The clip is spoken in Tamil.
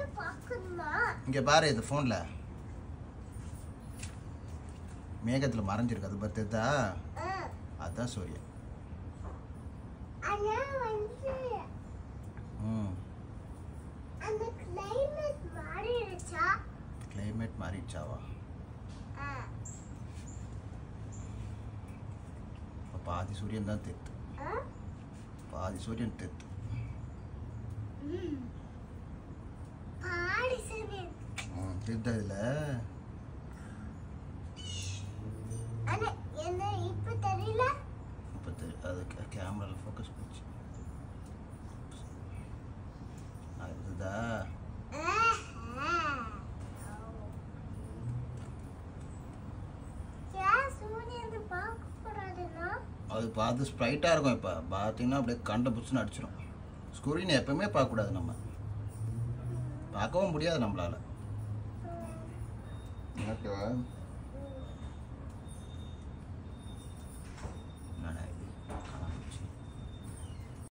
பார்க்கணுமா இங்கே பாரு இது ஃபோனில் மேகத்தில் மறைஞ்சிருக்கு அது பார்த்துதா ஆ. அதுதான் சூரியன் ஆனா வந்து ம் அந்த climate மாறிடுச்சா கிளைமேட் மாறிடுச்சாவா ஆ. இப்போ பாதி சூரியன் தான் தெத்து ஆ? பாதி சூரியன் தெத்து ம். பாடி சூரியன் ம் தெரியுதா இதில் ஆனா என்ன இப்ப தெரியல இப்போ தெரி அது கேமராவில் ஃபோக்கஸ் போச்சு அதுதா ஆஹா. ஏன் சூரியன் பார்க்க கூடாதுன்னா அது பார்த்து ஸ்ப்ரைட்டாக இருக்கும் இப்போ பார்த்தீங்கன்னா அப்படியே கண்ட புச்சுன்னு அடிச்சிடும் ஸ்க்ரீன் எப்பவுமே பார்க்கக்கூடாது நம்ம பார்க்கவும் முடியாது நம்மளால ஓகேவா